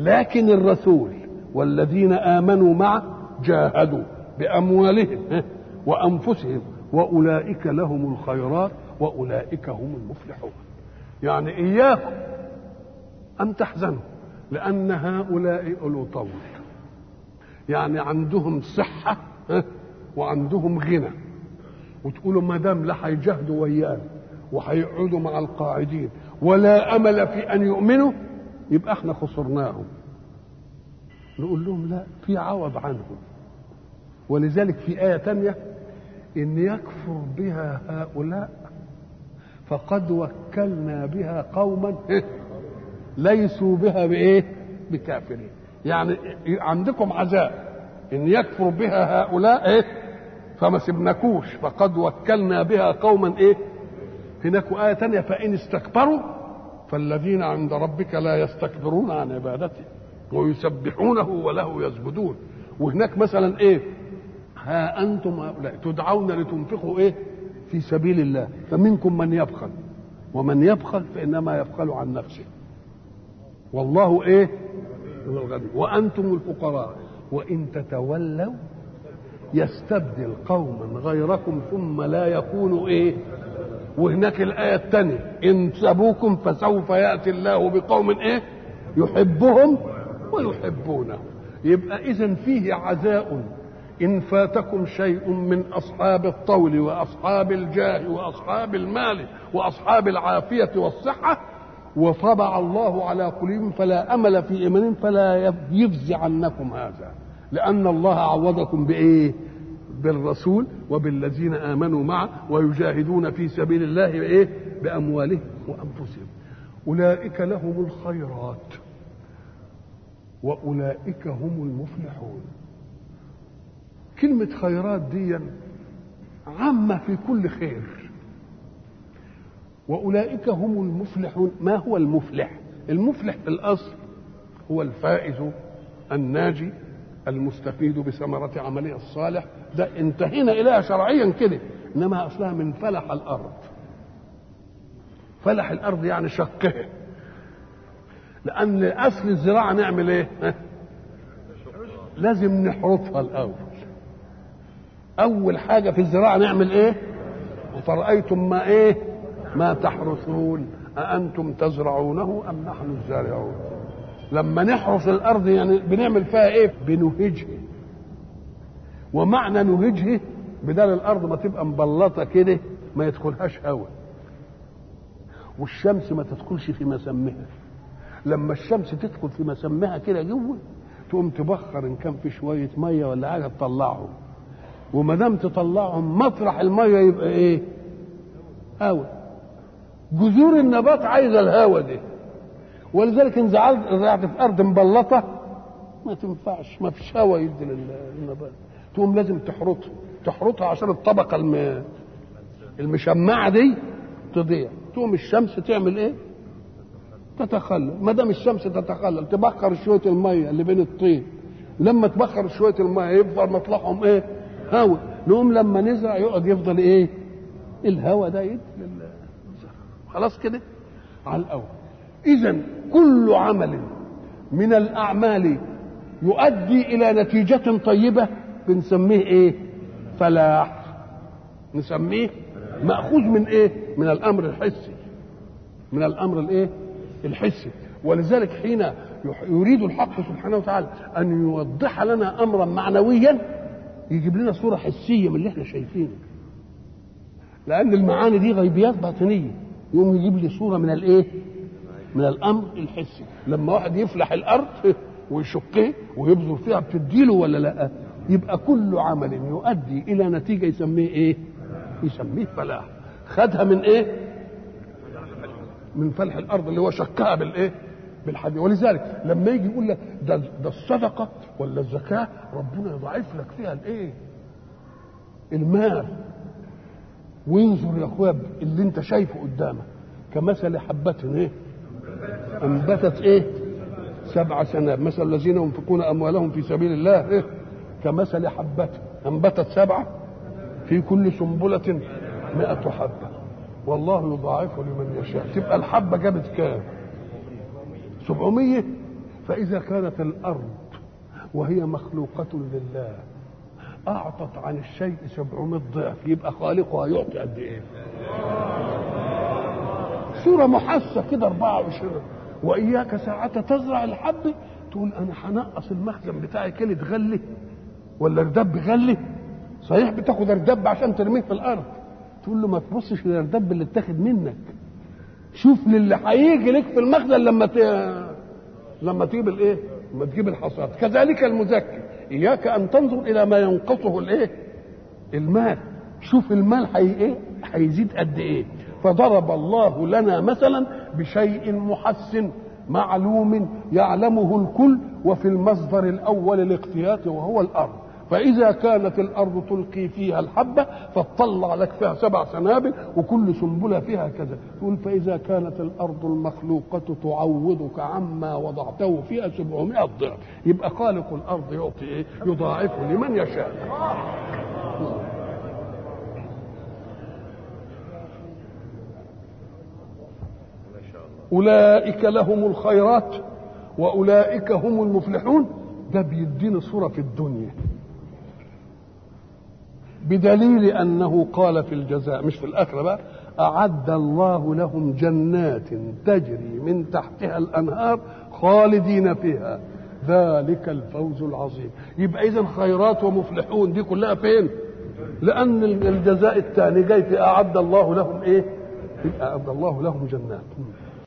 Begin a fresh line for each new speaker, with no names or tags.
لكن الرسول والذين امنوا معه جاهدوا باموالهم وانفسهم واولئك لهم الخيرات واولئك هم المفلحون يعني اياكم ان تحزنوا لان هؤلاء اولو طول يعني عندهم صحه وعندهم غنى وتقولوا ما دام لا هيجاهدوا ويانا وهيقعدوا مع القاعدين ولا امل في ان يؤمنوا يبقى احنا خسرناهم نقول لهم لا في عوض عنهم ولذلك في آية تانية إن يكفر بها هؤلاء فقد وكلنا بها قوما ليسوا بها بإيه؟ بكافرين يعني عندكم عذاب إن يكفر بها هؤلاء إيه؟ فما سبناكوش فقد وكلنا بها قوما إيه؟ هناك آية تانية فإن استكبروا فالذين عند ربك لا يستكبرون عن عبادته ويسبحونه وله يسجدون وهناك مثلا ايه ها انتم هؤلاء تدعون لتنفقوا ايه في سبيل الله فمنكم من يبخل ومن يبخل فانما يبخل عن نفسه والله ايه هو الغني وانتم الفقراء وان تتولوا يستبدل قوما غيركم ثم لا يكونوا ايه وهناك الآية الثانية إن سبوكم فسوف يأتي الله بقوم إيه يحبهم ويحبونه يبقى إذا فيه عزاء إن فاتكم شيء من أصحاب الطول وأصحاب الجاه وأصحاب المال وأصحاب العافية والصحة وطبع الله على قلوبهم فلا أمل في إيمانهم فلا يفزع عنكم هذا لأن الله عوضكم بإيه؟ بالرسول وبالذين امنوا معه ويجاهدون في سبيل الله ايه باموالهم وانفسهم اولئك لهم الخيرات واولئك هم المفلحون كلمه خيرات دي عامه في كل خير واولئك هم المفلحون ما هو المفلح المفلح في الاصل هو الفائز الناجي المستفيد بثمرة عمله الصالح ده انتهينا إليها شرعيا كده إنما أصلها من فلح الأرض فلح الأرض يعني شقها لأن أصل الزراعة نعمل إيه؟ لازم نحرثها الأول أول حاجة في الزراعة نعمل إيه؟ فرأيتم ما إيه؟ ما تحرثون أأنتم تزرعونه أم نحن الزارعون؟ لما نحرث الارض يعني بنعمل فيها ايه بنهجها ومعنى نهجها بدل الارض ما تبقى مبلطه كده ما يدخلهاش هواء والشمس ما تدخلش في مسمها لما الشمس تدخل في مسمها كده جوه تقوم تبخر ان كان في شويه ميه ولا حاجه تطلعهم وما دام تطلعهم مطرح الميه يبقى ايه هواء جذور النبات عايزه الهواء ده ولذلك ان زرعت في ارض مبلطه ما تنفعش ما فيش هواء يدي للنبات تقوم لازم تحرطها تحرطها عشان الطبقه الم... المشمعه دي تضيع تقوم الشمس تعمل ايه تتخلل ما دام الشمس تتخلل تبخر شويه الميه اللي بين الطين لما تبخر شويه الميه يفضل مطلعهم ايه هواء نقوم لما نزرع يقعد يفضل ايه الهواء ده يدي لل... خلاص كده على الاول اذا كل عمل من الاعمال يؤدي الى نتيجه طيبه بنسميه ايه فلاح نسميه ماخوذ من ايه من الامر الحسي من الامر الايه الحسي ولذلك حين يريد الحق سبحانه وتعالى ان يوضح لنا امرا معنويا يجيب لنا صوره حسيه من اللي احنا شايفينه لان المعاني دي غيبيات باطنيه يقوم يجيب لي صوره من الايه من الامر الحسي لما واحد يفلح الارض ويشقها ويبذر فيها بتديله ولا لا يبقى كل عمل يؤدي الى نتيجه يسميه ايه يسميه فلاح خدها من ايه من فلح الارض اللي هو شكها بالايه بالحديد ولذلك لما يجي يقول لك ده ده الصدقه ولا الزكاه ربنا يضاعف لك فيها الايه المال وينظر يا اخويا اللي انت شايفه قدامك كمثل حبة ايه انبتت ايه سبع سنابل مثل الذين ينفقون اموالهم في سبيل الله ايه كمثل حبة انبتت سبعة في كل سنبلة مئة حبة والله يضاعف لمن يشاء تبقى الحبة جابت كام سبعمية فإذا كانت الأرض وهي مخلوقة لله أعطت عن الشيء 700 ضعف يبقى خالقها يعطي قد إيه؟ صورة محسة كده 24 وإياك ساعة تزرع الحب تقول أنا هنقص المخزن بتاعي كلة غلي ولا ردب غلي صحيح بتاخد ردب عشان ترميه في الأرض تقول له ما تبصش للردب اللي اتاخد منك شوف للي هيجي لك في المخزن لما ت... لما تجيب الايه؟ لما تجيب الحصاد كذلك المزكي اياك ان تنظر الى ما ينقصه الايه؟ المال شوف المال حي ايه؟ هيزيد قد ايه؟ فضرب الله لنا مثلا بشيء محسن معلوم يعلمه الكل وفي المصدر الاول الاقتيات وهو الارض فإذا كانت الأرض تلقي فيها الحبة فتطلع لك فيها سبع سنابل وكل سنبلة فيها كذا تقول فإذا كانت الأرض المخلوقة تعوضك عما وضعته فيها سبعمائة ضعف يبقى خالق الأرض يعطي إيه؟ يضاعفه لمن يشاء أولئك لهم الخيرات وأولئك هم المفلحون ده بيدينا صورة في الدنيا بدليل انه قال في الجزاء مش في الاخره بقى اعد الله لهم جنات تجري من تحتها الانهار خالدين فيها ذلك الفوز العظيم يبقى اذا خيرات ومفلحون دي كلها فين لان الجزاء الثاني جاي في اعد الله لهم ايه اعد الله لهم جنات